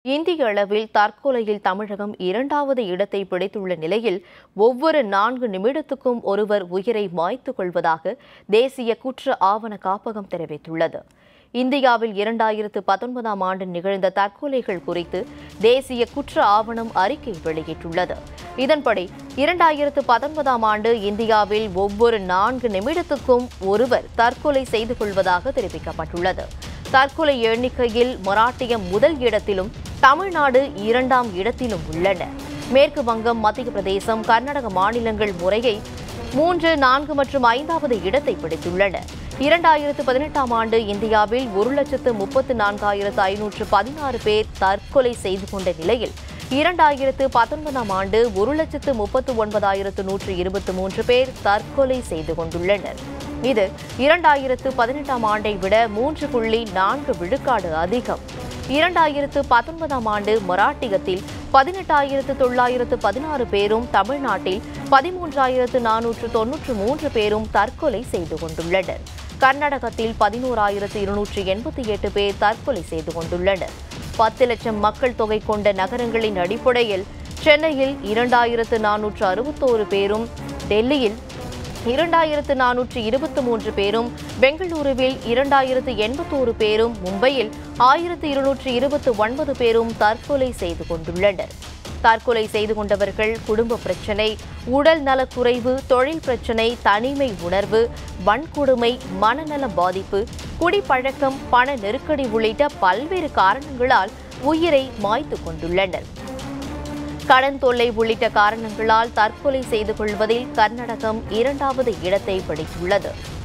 இந்திய அளவில் தற்கொலையில் தமிழகம் இரண்டாவது இடத்தை பிடித்துள்ள நிலையில் ஒவ்வொரு நான்கு நிமிடத்துக்கும் ஒருவர் உயிரை மாய்த்துக் கொள்வதாக தேசிய குற்ற ஆவண காப்பகம் தெரிவித்துள்ளது இந்தியாவில் இரண்டாயிரத்து பத்தொன்பதாம் ஆண்டு நிகழ்ந்த தற்கொலைகள் குறித்து தேசிய குற்ற ஆவணம் அறிக்கை வெளியிட்டுள்ளது இதன்படி இரண்டாயிரத்து பத்தொன்பதாம் ஆண்டு இந்தியாவில் ஒவ்வொரு நான்கு நிமிடத்துக்கும் ஒருவர் தற்கொலை செய்து கொள்வதாக தெரிவிக்கப்பட்டுள்ளது தற்கொலை எண்ணிக்கையில் மராட்டியம் முதல் இடத்திலும் தமிழ்நாடு இரண்டாம் இடத்திலும் உள்ளன மேற்கு வங்கம் மத்திய பிரதேசம் கர்நாடக மாநிலங்கள் முறையை மூன்று நான்கு மற்றும் ஐந்தாவது இடத்தை பிடித்துள்ளன இரண்டாயிரத்து பதினெட்டாம் ஆண்டு இந்தியாவில் ஒரு லட்சத்து முப்பத்து நான்காயிரத்து ஐநூற்று பதினாறு பேர் தற்கொலை செய்து கொண்ட நிலையில் இரண்டாயிரத்து பத்தொன்பதாம் ஆண்டு ஒரு லட்சத்து முப்பத்து ஒன்பதாயிரத்து நூற்று இருபத்தி மூன்று பேர் தற்கொலை செய்து கொண்டுள்ளனர் இது இரண்டாயிரத்து பதினெட்டாம் ஆண்டை விட மூன்று புள்ளி நான்கு விழுக்காடு அதிகம் இரண்டாயிரத்து பத்தொன்பதாம் ஆண்டு மராட்டியத்தில் பதினெட்டாயிரத்து தொள்ளாயிரத்து பதினாறு பேரும் தமிழ்நாட்டில் பதிமூன்றாயிரத்து நானூற்று தொன்னூற்று மூன்று பேரும் தற்கொலை செய்து கொண்டுள்ளனர் கர்நாடகத்தில் பதினோராயிரத்து இருநூற்று எண்பத்தி எட்டு பேர் தற்கொலை செய்து கொண்டுள்ளனர் பத்து லட்சம் மக்கள் தொகை கொண்ட நகரங்களின் அடிப்படையில் சென்னையில் இரண்டாயிரத்து நானூற்று அறுபத்தோரு பேரும் டெல்லியில் இரண்டாயிரத்து நானூற்று இருபத்தி மூன்று பேரும் பெங்களூருவில் இரண்டாயிரத்து எண்பத்தோரு பேரும் மும்பையில் ஆயிரத்து இருநூற்று இருபத்தி ஒன்பது பேரும் தற்கொலை செய்து கொண்டுள்ளனர் தற்கொலை செய்து கொண்டவர்கள் குடும்ப பிரச்சனை உடல் நலக்குறைவு தொழில் பிரச்சனை தனிமை உணர்வு வன்கொடுமை மனநல பாதிப்பு குடிப்பழக்கம் பண நெருக்கடி உள்ளிட்ட பல்வேறு காரணங்களால் உயிரை மாய்த்து கொண்டுள்ளனர் கடன் தொல்லை உள்ளிட்ட காரணங்களால் தற்கொலை செய்து கொள்வதில் கர்நாடகம் இரண்டாவது இடத்தை பிடித்துள்ளது